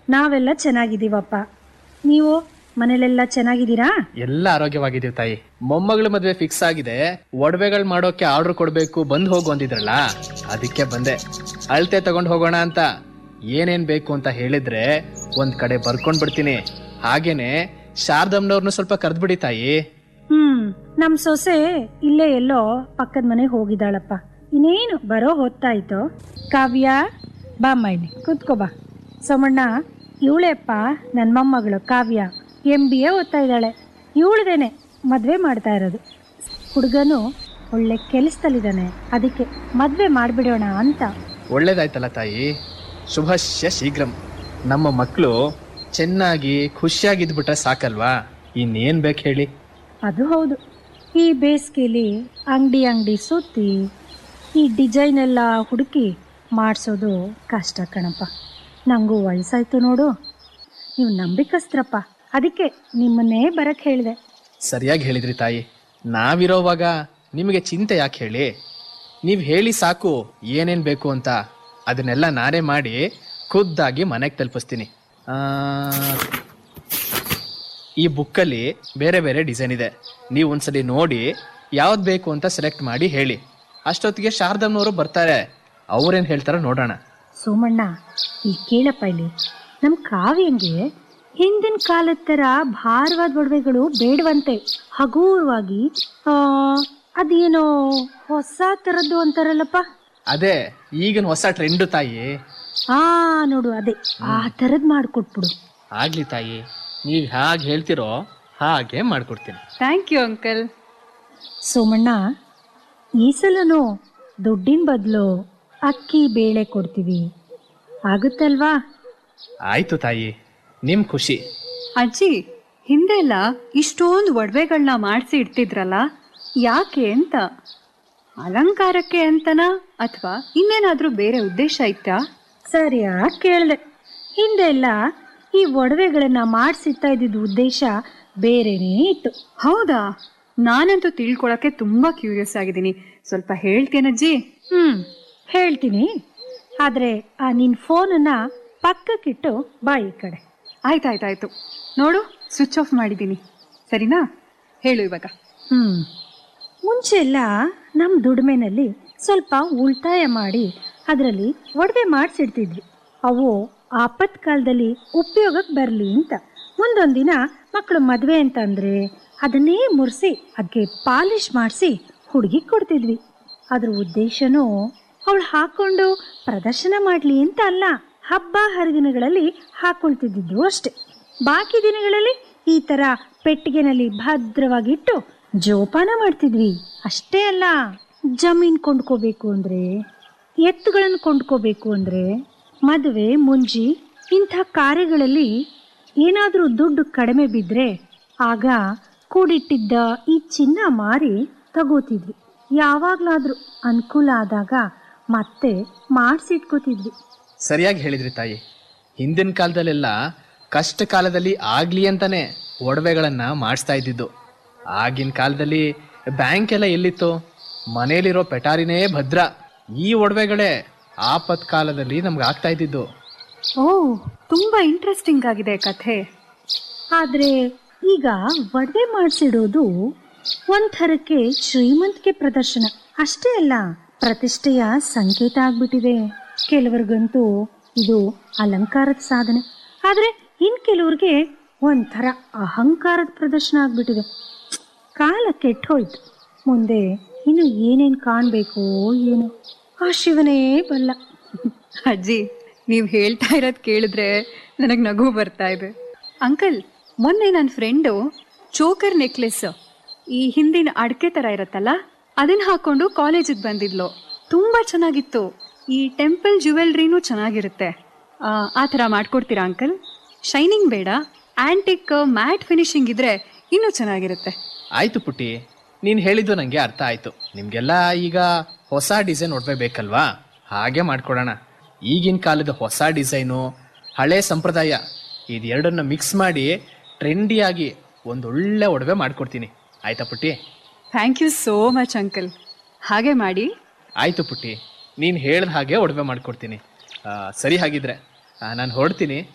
ನಾವೆಲ್ಲ ಚೆನ್ನಾಗಿದ್ದೀವಪ್ಪ ನೀವು ಮನೇಲೆಲ್ಲ ಚೆನ್ನಾಗಿದ್ದೀರಾ ಎಲ್ಲ ಆರೋಗ್ಯವಾಗಿದ್ದೀವಿ ತಾಯಿ ಮೊಮ್ಮಗಳ ಮದ್ವೆ ಫಿಕ್ಸ್ ಆಗಿದೆ ಒಡವೆಗಳು ಮಾಡೋಕೆ ಆರ್ಡರ್ ಕೊಡ್ಬೇಕು ಬಂದ್ ಹೋಗು ಅಂದಿದ್ರಲ್ಲ ಅದಕ್ಕೆ ಬಂದೆ ಅಳತೆ ತಗೊಂಡ್ ಹೋಗೋಣ ಅಂತ ಏನೇನ್ ಬೇಕು ಅಂತ ಹೇಳಿದ್ರೆ ಒಂದ್ ಕಡೆ ಬರ್ಕೊಂಡ್ ಬಿಡ್ತೀನಿ ಹಾಗೇನೆ ಶಾರದಮ್ನವ್ರನ್ನ ಸ್ವಲ್ಪ ಕರ್ದ್ಬಿಡಿ ತಾಯಿ ಹ್ಮ್ ನಮ್ ಸೊಸೆ ಇಲ್ಲೇ ಎಲ್ಲೋ ಪಕ್ಕದ ಮನೆಗೆ ಹೋಗಿದ್ದಾಳಪ್ಪ ಇನ್ನೇನು ಬರೋ ಹೊತ್ತಾಯ್ತು ಕಾವ್ಯ ಬಾ ಮೈಲಿ ಕೂತ್ಕೋ ಬಾ ಸೋಮಣ್ಣ ಇವಳೆಪ್ಪ ನನ್ನ ಮೊಮ್ಮಗಳು ಕಾವ್ಯ ಎಂ ಬಿ ಎ ಓದ್ತಾ ಇದ್ದಾಳೆ ಇವಳ್ದೇನೆ ಮದ್ವೆ ಮಾಡ್ತಾ ಇರೋದು ಹುಡುಗನು ಒಳ್ಳೆ ಕೆಲಸದಲ್ಲಿದ್ದಾನೆ ಅದಕ್ಕೆ ಮದ್ವೆ ಮಾಡ್ಬಿಡೋಣ ಅಂತ ಒಳ್ಳೇದಾಯ್ತಲ್ಲ ತಾಯಿ ಶುಭಶ್ಯ ಶೀಘ್ರಂ ನಮ್ಮ ಮಕ್ಕಳು ಚೆನ್ನಾಗಿ ಖುಷಿಯಾಗಿದ್ಬಿಟ್ರೆ ಸಾಕಲ್ವಾ ಇನ್ನೇನ್ ಬೇಕು ಹೇಳಿ ಅದು ಹೌದು ಈ ಬೇಸಿಗೆಲಿ ಅಂಗಡಿ ಅಂಗಡಿ ಸುತ್ತಿ ಈ ಡಿಸೈನ್ ಎಲ್ಲ ಹುಡುಕಿ ಮಾಡಿಸೋದು ಕಷ್ಟ ಕಣಪ್ಪ ನನಗೂ ವಯಸ್ಸಾಯ್ತು ನೋಡು ನೀವು ನಂಬಿಕಸ್ತ್ರಪ್ಪ ಅದಕ್ಕೆ ನಿಮ್ಮನ್ನೇ ಬರಕ್ಕೆ ಹೇಳಿದೆ ಸರಿಯಾಗಿ ಹೇಳಿದ್ರಿ ತಾಯಿ ನಾವಿರೋವಾಗ ನಿಮಗೆ ಚಿಂತೆ ಯಾಕೆ ಹೇಳಿ ನೀವು ಹೇಳಿ ಸಾಕು ಏನೇನು ಬೇಕು ಅಂತ ಅದನ್ನೆಲ್ಲ ನಾನೇ ಮಾಡಿ ಖುದ್ದಾಗಿ ಮನೆಗೆ ತಲುಪಿಸ್ತೀನಿ ಆ, ಈ ಬುಕ್ಕಲ್ಲಿ ಬೇರೆ ಬೇರೆ ಡಿಸೈನ್ ಇದೆ ನೀವು ಒಂದ್ಸಲಿ ನೋಡಿ ಯಾವ್ದು ಬೇಕು ಅಂತ ಸೆಲೆಕ್ಟ್ ಮಾಡಿ ಹೇಳಿ ಅಷ್ಟೊತ್ತಿಗೆ ಶಾರದಮ್ನವರು ಬರ್ತಾರೆ ಅವ್ರೇನು ಹೇಳ್ತಾರೋ ನೋಡೋಣ ಸೋಮಣ್ಣ ಈ ಕೇಳಪ್ಪ ಇಲ್ಲಿ ನಮ್ಮ ಕಾವ್ಯಂಗೆ ಹಿಂದಿನ ಕಾಲದ ಥರ ಭಾರವಾದ ಒಡವೆಗಳು ಬೇಡವಂತೆ ಹಗೂರವಾಗಿ ಆ, ಅದೇನೋ ಹೊಸ ಥರದ್ದು ಅಂತಾರಲ್ಲಪ್ಪ ಅದೇ ಈಗಿನ ಹೊಸ ಟ್ರೆಂಡು ತಾಯಿ ಆ ನೋಡು ಅದೇ ಆ ಥರದ್ ಮಾಡ್ಕೊಟ್ಬಿಡು ಆಗ್ಲಿ ತಾಯಿ ನೀವು ಹೇಗೆ ಹೇಳ್ತಿರೋ ಹಾಗೆ ಮಾಡ್ಕೊಡ್ತೀನಿ ಥ್ಯಾಂಕ್ ಯು ಅಂಕಲ್ ಸೋಮಣ್ಣ ಈ ಸಲನೂ ದುಡ್ಡಿನ ಬದಲು ಅಕ್ಕಿ ಬೇಳೆ ಕೊಡ್ತೀವಿ ಆಗುತ್ತಲ್ವಾ ಆಯ್ತು ತಾಯಿ ನಿಮ್ ಖುಷಿ ಅಜ್ಜಿ ಹಿಂದೆಲ್ಲ ಇಷ್ಟೊಂದು ಒಡವೆಗಳನ್ನ ಮಾಡಿಸಿ ಇಡ್ತಿದ್ರಲ್ಲ ಯಾಕೆ ಅಂತ ಅಲಂಕಾರಕ್ಕೆ ಅಂತನಾ ಅಥವಾ ಇನ್ನೇನಾದ್ರೂ ಬೇರೆ ಉದ್ದೇಶ ಇತ್ತಾ ಸರಿಯಾಗಿ ಕೇಳಿದೆ ಹಿಂದೆಲ್ಲ ಈ ಒಡವೆಗಳನ್ನ ಮಾಡಿಸಿತ್ತಾ ಇದ್ದಿದ್ದ ಉದ್ದೇಶ ಬೇರೆನೇ ಇತ್ತು ಹೌದಾ ನಾನಂತೂ ತಿಳ್ಕೊಳಕ್ಕೆ ತುಂಬಾ ಕ್ಯೂರಿಯಸ್ ಆಗಿದ್ದೀನಿ ಸ್ವಲ್ಪ ಹೇಳ್ತೇನಜ್ಜಿ ಹ್ಮ್ ಹೇಳ್ತೀನಿ ಆದ್ರೆ ಆ ನಿನ್ ಫೋನನ್ನ ಪಕ್ಕಕ್ಕಿಟ್ಟು ಬಾಯಿ ಈ ಕಡೆ ಆಯ್ತಾಯ್ತಾಯ್ತು ನೋಡು ಸ್ವಿಚ್ ಆಫ್ ಮಾಡಿದ್ದೀನಿ ಸರಿನಾ ಹೇಳು ಇವಾಗ ಹ್ಮ್ ಮುಂಚೆ ಎಲ್ಲ ನಮ್ಮ ದುಡಿಮೆನಲ್ಲಿ ಸ್ವಲ್ಪ ಉಳಿತಾಯ ಮಾಡಿ ಅದರಲ್ಲಿ ಒಡವೆ ಮಾಡಿಸಿಡ್ತಿದ್ವಿ ಅವು ಆಪತ್ ಕಾಲದಲ್ಲಿ ಉಪಯೋಗಕ್ಕೆ ಬರಲಿ ಅಂತ ಮುಂದೊಂದು ದಿನ ಮಕ್ಕಳು ಮದುವೆ ಅಂತಂದ್ರೆ ಅದನ್ನೇ ಮುರಿಸಿ ಅದಕ್ಕೆ ಪಾಲಿಶ್ ಮಾಡಿಸಿ ಹುಡುಗಿ ಕೊಡ್ತಿದ್ವಿ ಅದ್ರ ಉದ್ದೇಶನೂ ಅವಳು ಹಾಕೊಂಡು ಪ್ರದರ್ಶನ ಮಾಡಲಿ ಅಂತ ಅಲ್ಲ ಹಬ್ಬ ಹರಿದಿನಗಳಲ್ಲಿ ಹಾಕೊಳ್ತಿದ್ದಿದ್ದು ಅಷ್ಟೆ ಬಾಕಿ ದಿನಗಳಲ್ಲಿ ಈ ಥರ ಪೆಟ್ಟಿಗೆನಲ್ಲಿ ಭದ್ರವಾಗಿಟ್ಟು ಜೋಪಾನ ಮಾಡ್ತಿದ್ವಿ ಅಷ್ಟೇ ಅಲ್ಲ ಜಮೀನ್ ಕೊಂಡ್ಕೋಬೇಕು ಅಂದ್ರೆ ಎತ್ತುಗಳನ್ನು ಕೊಂಡ್ಕೋಬೇಕು ಅಂದ್ರೆ ಮದುವೆ ಮುಂಜಿ ಇಂಥ ಕಾರ್ಯಗಳಲ್ಲಿ ಏನಾದರೂ ದುಡ್ಡು ಕಡಿಮೆ ಬಿದ್ದರೆ ಆಗ ಕೂಡಿಟ್ಟಿದ್ದ ಈ ಚಿನ್ನ ಮಾರಿ ತಗೋತಿದ್ವಿ ಯಾವಾಗಲಾದರೂ ಅನುಕೂಲ ಆದಾಗ ಮತ್ತೆ ಮಾಡಿಸಿಟ್ಕೋತಿದ್ವಿ ಸರಿಯಾಗಿ ಹೇಳಿದ್ರಿ ತಾಯಿ ಹಿಂದಿನ ಕಾಲದಲ್ಲೆಲ್ಲ ಕಷ್ಟ ಕಾಲದಲ್ಲಿ ಆಗ್ಲಿ ಅಂತಾನೆ ಒಡವೆಗಳನ್ನ ಮಾಡಿಸ್ತಾ ಇದ್ದಿದ್ದು ಆಗಿನ ಕಾಲದಲ್ಲಿ ಬ್ಯಾಂಕ್ ಎಲ್ಲ ಎಲ್ಲಿತ್ತು ಮನೇಲಿರೋ ಪೆಟಾರಿನೇ ಭದ್ರ ಈ ಒಡವೆಗಳೇ ಆಪತ್ ಕಾಲದಲ್ಲಿ ನಮ್ಗೆ ಆಗ್ತಾ ಇದ್ದಿದ್ದು ಓ ತುಂಬಾ ಇಂಟ್ರೆಸ್ಟಿಂಗ್ ಆಗಿದೆ ಕಥೆ ಆದರೆ ಈಗ ಒಡವೆ ಮಾಡಿಸಿಡೋದು ಒಂಥರಕ್ಕೆ ಶ್ರೀಮಂತಿಕೆ ಪ್ರದರ್ಶನ ಅಷ್ಟೇ ಅಲ್ಲ ಪ್ರತಿಷ್ಠೆಯ ಸಂಕೇತ ಆಗ್ಬಿಟ್ಟಿದೆ ಕೆಲವ್ರಿಗಂತೂ ಇದು ಅಲಂಕಾರದ ಸಾಧನೆ ಆದರೆ ಇನ್ ಕೆಲವ್ರಿಗೆ ಒಂಥರ ಅಹಂಕಾರದ ಪ್ರದರ್ಶನ ಆಗ್ಬಿಟ್ಟಿದೆ ಕಾಲ ಕೆಟ್ಟೋಯ್ತು ಮುಂದೆ ಇನ್ನು ಏನೇನು ಕಾಣಬೇಕು ಏನು ಆ ಶಿವನೇ ಬಲ್ಲ ಅಜ್ಜಿ ನೀವು ಹೇಳ್ತಾ ಇರೋದು ಕೇಳಿದ್ರೆ ನನಗೆ ನಗು ಬರ್ತಾ ಇದೆ ಅಂಕಲ್ ಮೊನ್ನೆ ನನ್ನ ಫ್ರೆಂಡು ಚೋಕರ್ ನೆಕ್ಲೆಸ್ ಈ ಹಿಂದಿನ ಅಡಕೆ ಥರ ಇರುತ್ತಲ್ಲ ಅದನ್ನ ಹಾಕೊಂಡು ಕಾಲೇಜಿಗೆ ಬಂದಿದ್ಲು ತುಂಬಾ ಚೆನ್ನಾಗಿತ್ತು ಈ ಟೆಂಪಲ್ ಜ್ಯುವೆಲ್ರಿನೂ ಚೆನ್ನಾಗಿರುತ್ತೆ ಆ, ಆ ಥರ ಮಾಡ್ಕೊಡ್ತೀರಾ ಅಂಕಲ್ ಶೈನಿಂಗ್ ಬೇಡ ಆಂಟಿಕ್ ಮ್ಯಾಟ್ ಫಿನಿಶಿಂಗ್ ಇದ್ರೆ ಇನ್ನೂ ಚೆನ್ನಾಗಿರುತ್ತೆ ಆಯ್ತು ಪುಟ್ಟಿ ನೀನು ಹೇಳಿದ್ದು ನನಗೆ ಅರ್ಥ ಆಯ್ತು ನಿಮಗೆಲ್ಲ ಈಗ ಹೊಸ ಡಿಸೈನ್ ಒಡವೆ ಬೇಕಲ್ವಾ ಹಾಗೆ ಮಾಡ್ಕೊಡೋಣ ಈಗಿನ ಕಾಲದ ಹೊಸ ಡಿಸೈನು ಹಳೆ ಸಂಪ್ರದಾಯ ಇದೆರಡನ್ನ ಮಿಕ್ಸ್ ಮಾಡಿ ಟ್ರೆಂಡಿಯಾಗಿ ಒಂದೊಳ್ಳೆ ಒಡವೆ ಮಾಡ್ಕೊಡ್ತೀನಿ ಆಯ್ತಾ ಪುಟ್ಟಿ thank you so much uncle ಹಾಗೆ ಮಾಡಿ ಆಯ್ತು ಪುಟ್ಟಿ ನೀನು ಹೇಳ್ದ ಹಾಗೆ ಒಡವೆ ಮಾಡ್ಕೊಡ್ತೀನಿ ಆ, ಸರಿ ಹಾಗಿದ್ರೆ ನಾನು ಹೊರಡ್ತೀನಿ